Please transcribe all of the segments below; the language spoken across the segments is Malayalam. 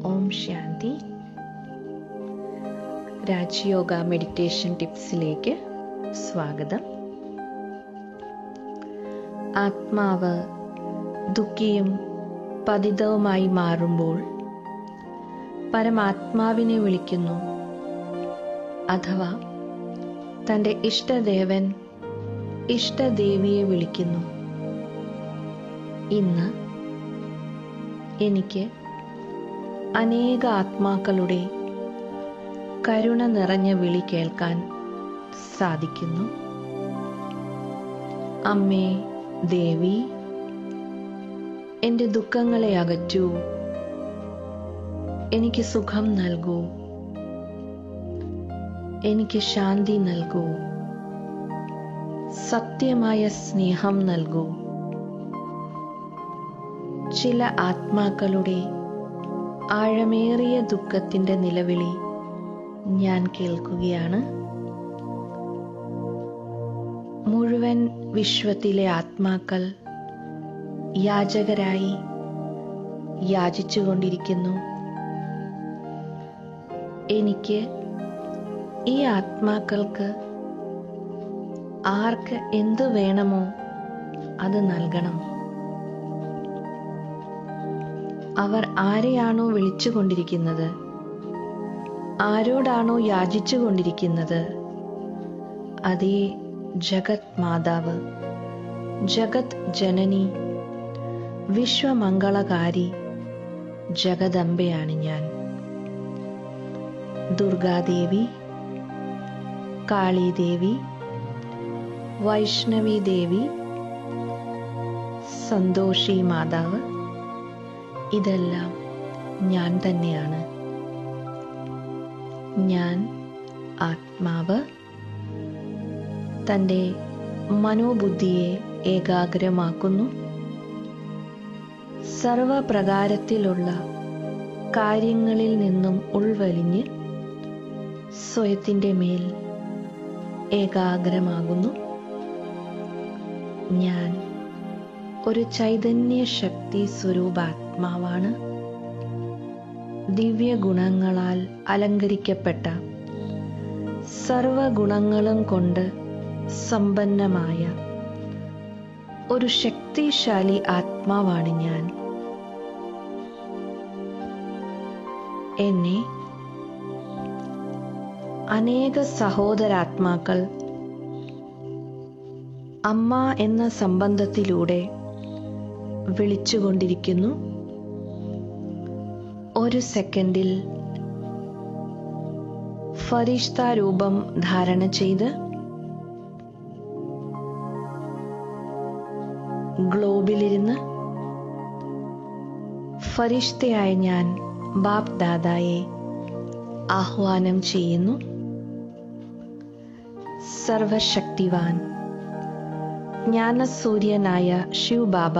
ഓം ശാന്തി രാജയോഗ മെഡിറ്റേഷൻ ടിപ്സിലേക്ക് സ്വാഗതം ആത്മാവ് ദുഃഖിയും പതിതവുമായി മാറുമ്പോൾ പരമാത്മാവിനെ വിളിക്കുന്നു അഥവാ തൻ്റെ ഇഷ്ടദേവൻ ഇഷ്ടദേവിയെ വിളിക്കുന്നു ഇന്ന് എനിക്ക് അനേക ആത്മാക്കളുടെ കരുണ നിറഞ്ഞ വിളി കേൾക്കാൻ സാധിക്കുന്നു അമ്മേ ദേവി എൻ്റെ ദുഃഖങ്ങളെ അകറ്റൂ എനിക്ക് സുഖം നൽകൂ എനിക്ക് ശാന്തി നൽകൂ സത്യമായ സ്നേഹം നൽകൂ ചില ആത്മാക്കളുടെ ആഴമേറിയ ദുഃഖത്തിന്റെ നിലവിളി ഞാൻ കേൾക്കുകയാണ് മുഴുവൻ വിശ്വത്തിലെ ആത്മാക്കൾ യാചകരായി യാചിച്ചുകൊണ്ടിരിക്കുന്നു എനിക്ക് ഈ ആത്മാക്കൾക്ക് ആർക്ക് എന്തു വേണമോ അത് നൽകണം അവർ ആരെയാണോ വിളിച്ചുകൊണ്ടിരിക്കുന്നത് ആരോടാണോ യാചിച്ചുകൊണ്ടിരിക്കുന്നത് അതേ ജഗത് മാതാവ് ജഗത് ജനനി വിശ്വമംഗളകാരി ജഗദംബയാണ് ഞാൻ ദുർഗാദേവി കാളിദേവി വൈഷ്ണവി ദേവി സന്തോഷി മാതാവ് ഇതെല്ലാം ഞാൻ തന്നെയാണ് ഞാൻ ആത്മാവ് തൻ്റെ മനോബുദ്ധിയെ ഏകാഗ്രമാക്കുന്നു സർവപ്രകാരത്തിലുള്ള കാര്യങ്ങളിൽ നിന്നും ഉൾവലിഞ്ഞ് സ്വയത്തിൻ്റെ മേൽ ഏകാഗ്രമാകുന്നു ഞാൻ ഒരു ചൈതന്യ ശക്തി സ്വരൂപാത്മാവാണ് ദിവ്യ ഗുണങ്ങളാൽ അലങ്കരിക്കപ്പെട്ട സർവഗുണങ്ങളും കൊണ്ട് സമ്പന്നമായ ഒരു ശക്തിശാലി ആത്മാവാണ് ഞാൻ എന്നെ അനേക സഹോദരാത്മാക്കൾ അമ്മ എന്ന സംബന്ധത്തിലൂടെ വിളിച്ചുകൊണ്ടിരിക്കുന്നു ഒരു സെക്കൻഡിൽ ഫരിഷ്ത രൂപം ധാരണ ചെയ്ത് ഗ്ലോബിലിരുന്ന് ഫരിഷ്തയായ ഞാൻ ബാപ് ദാദായെ ആഹ്വാനം ചെയ്യുന്നു സർവശക്തിവാൻ ജ്ഞാനസൂര്യനായ ശിവ് ബാബ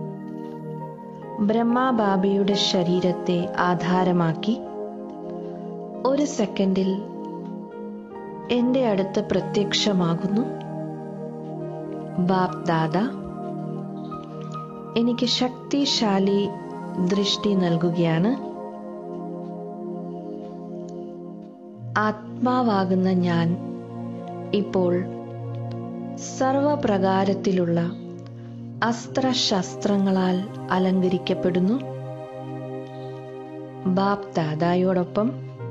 ബ്രഹ്മാബാബയുടെ ശരീരത്തെ ആധാരമാക്കി ഒരു സെക്കൻഡിൽ എൻ്റെ അടുത്ത് പ്രത്യക്ഷമാകുന്നു ബാപ് ദാദ എനിക്ക് ശക്തിശാലി ദൃഷ്ടി നൽകുകയാണ് ആത്മാവാകുന്ന ഞാൻ ഇപ്പോൾ സർവപ്രകാരത്തിലുള്ള അസ്ത്രശസ്ത്രങ്ങളാൽ അലങ്കരിക്കപ്പെടുന്നു ബാപ് ദാദായോടൊപ്പം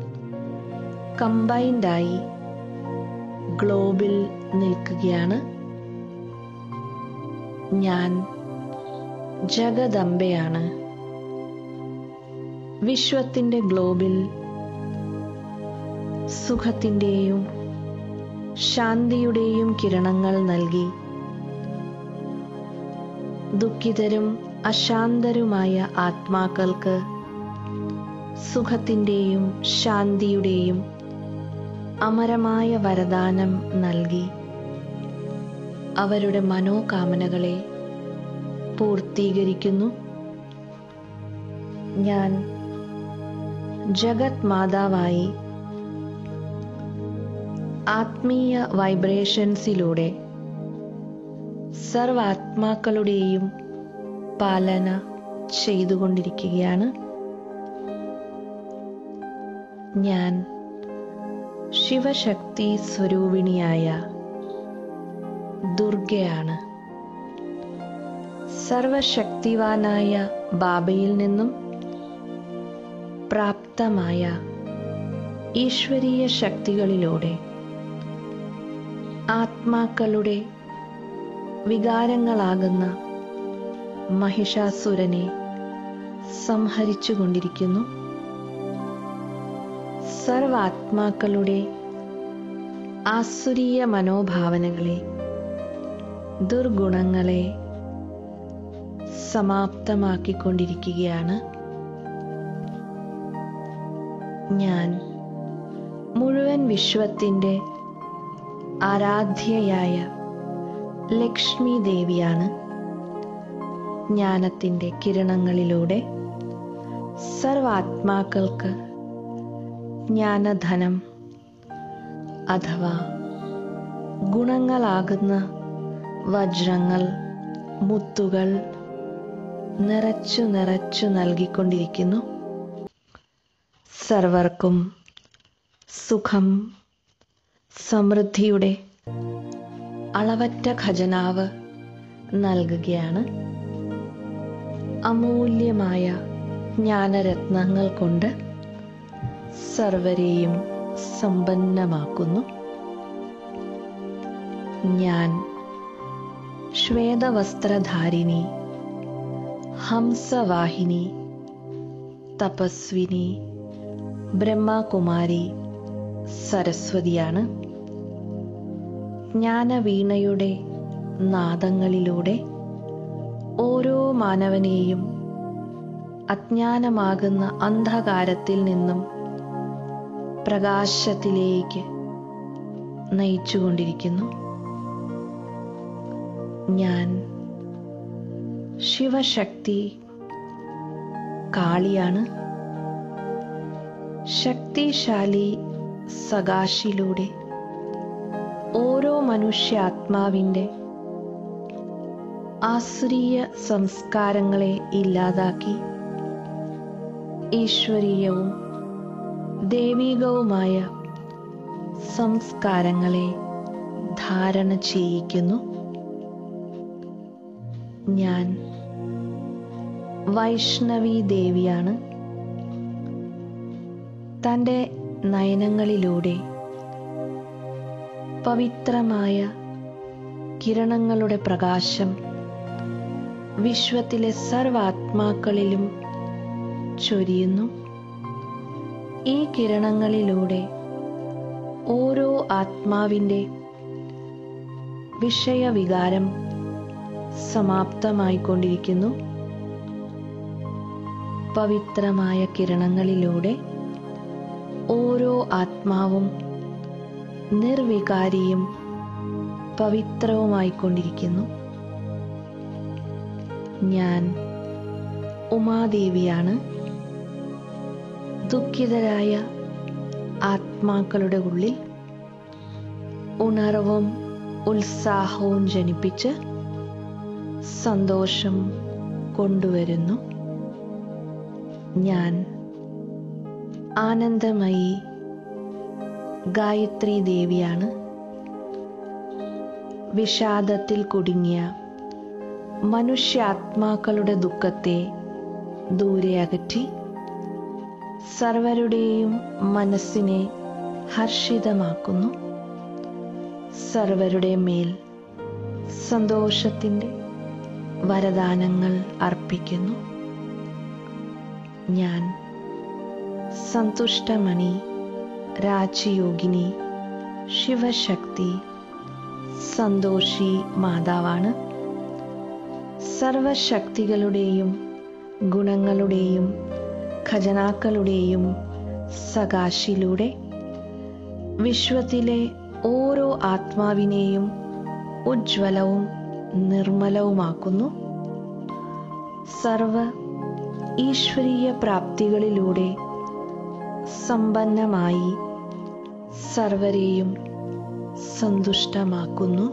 കമ്പൈൻഡായി ഗ്ലോബിൽ നിൽക്കുകയാണ് ഞാൻ ജഗദംബയാണ് വിശ്വത്തിൻ്റെ ഗ്ലോബിൽ സുഖത്തിൻ്റെയും ശാന്തിയുടെയും കിരണങ്ങൾ നൽകി ദുഃഖിതരും അശാന്തരുമായ ആത്മാക്കൾക്ക് സുഖത്തിൻ്റെയും ശാന്തിയുടെയും അമരമായ വരദാനം നൽകി അവരുടെ മനോകാമനകളെ പൂർത്തീകരിക്കുന്നു ഞാൻ ജഗത് മാതാവായി ആത്മീയ വൈബ്രേഷൻസിലൂടെ സർവാത്മാക്കളുടെയും പാലന ചെയ്തുകൊണ്ടിരിക്കുകയാണ് ഞാൻ ശിവശക്തി സ്വരൂപിണിയായ ദുർഗയാണ് സർവശക്തിവാനായ ബാബയിൽ നിന്നും പ്രാപ്തമായ ഈശ്വരീയ ശക്തികളിലൂടെ ആത്മാക്കളുടെ വികാരങ്ങളാകുന്ന മഹിഷാസുരനെ സംഹരിച്ചുകൊണ്ടിരിക്കുന്നു സർവാത്മാക്കളുടെ ആസുരീയ മനോഭാവനകളെ ദുർഗുണങ്ങളെ സമാപ്തമാക്കിക്കൊണ്ടിരിക്കുകയാണ് ഞാൻ മുഴുവൻ വിശ്വത്തിൻ്റെ ആരാധ്യയായ ലക്ഷ്മി ദേവിയാണ് ജ്ഞാനത്തിൻ്റെ കിരണങ്ങളിലൂടെ സർവാത്മാക്കൾക്ക് ജ്ഞാനധനം അഥവാ ഗുണങ്ങളാകുന്ന വജ്രങ്ങൾ മുത്തുകൾ നിറച്ചു നിറച്ചു നൽകിക്കൊണ്ടിരിക്കുന്നു സർവർക്കും സുഖം സമൃദ്ധിയുടെ അളവറ്റ ഖജനാവ് നൽകുകയാണ് അമൂല്യമായ ജ്ഞാനരത്നങ്ങൾ കൊണ്ട് സർവരെയും സമ്പന്നമാക്കുന്നു ഞാൻ ശ്വേതവസ്ത്രധാരിണി ഹംസവാഹിനി തപസ്വിനി ബ്രഹ്മകുമാരി സരസ്വതിയാണ് ജ്ഞാനവീണയുടെ നാദങ്ങളിലൂടെ ഓരോ മാനവനെയും അജ്ഞാനമാകുന്ന അന്ധകാരത്തിൽ നിന്നും പ്രകാശത്തിലേക്ക് നയിച്ചുകൊണ്ടിരിക്കുന്നു ഞാൻ ശിവശക്തി കാളിയാണ് ശക്തിശാലി സകാശിലൂടെ ഓരോ മനുഷ്യാത്മാവിൻ്റെ ആസുരീയ സംസ്കാരങ്ങളെ ഇല്ലാതാക്കി ഈശ്വരീയവും ദൈവികവുമായ സംസ്കാരങ്ങളെ ധാരണ ചെയ്യിക്കുന്നു ഞാൻ വൈഷ്ണവി ദേവിയാണ് തൻ്റെ നയനങ്ങളിലൂടെ പവിത്രമായ കിരണങ്ങളുടെ പ്രകാശം വിശ്വത്തിലെ സർവാത്മാക്കളിലും ചൊരിയുന്നു ഈ കിരണങ്ങളിലൂടെ ഓരോ ആത്മാവിൻ്റെ വിഷയവികാരം സമാപ്തമായിക്കൊണ്ടിരിക്കുന്നു പവിത്രമായ കിരണങ്ങളിലൂടെ ഓരോ ആത്മാവും നിർവികാരിയും പവിത്രവുമായിക്കൊണ്ടിരിക്കുന്നു ഞാൻ ഉമാദേവിയാണ് ദുഃഖിതരായ ആത്മാക്കളുടെ ഉള്ളിൽ ഉണർവും ഉത്സാഹവും ജനിപ്പിച്ച് സന്തോഷം കൊണ്ടുവരുന്നു ഞാൻ ആനന്ദമയി ഗായത്രി ദേവിയാണ് വിഷാദത്തിൽ കുടുങ്ങിയ മനുഷ്യാത്മാക്കളുടെ ദുഃഖത്തെ ദൂരെ അകറ്റി സർവരുടെയും മനസ്സിനെ ഹർഷിതമാക്കുന്നു സർവരുടെ മേൽ സന്തോഷത്തിൻ്റെ വരദാനങ്ങൾ അർപ്പിക്കുന്നു ഞാൻ സന്തുഷ്ടമണി രാജയോഗിനി ശിവശക്തി സന്തോഷി മാതാവാണ് സർവശക്തികളുടെയും ഗുണങ്ങളുടെയും ഖജനാക്കളുടെയും സകാശിലൂടെ വിശ്വത്തിലെ ഓരോ ആത്മാവിനെയും ഉജ്ജ്വലവും നിർമ്മലവുമാക്കുന്നു സർവ ഈശ്വരീയ പ്രാപ്തികളിലൂടെ സമ്പന്നമായി സർവരെയും സന്തുഷ്ടമാക്കുന്നു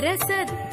രസ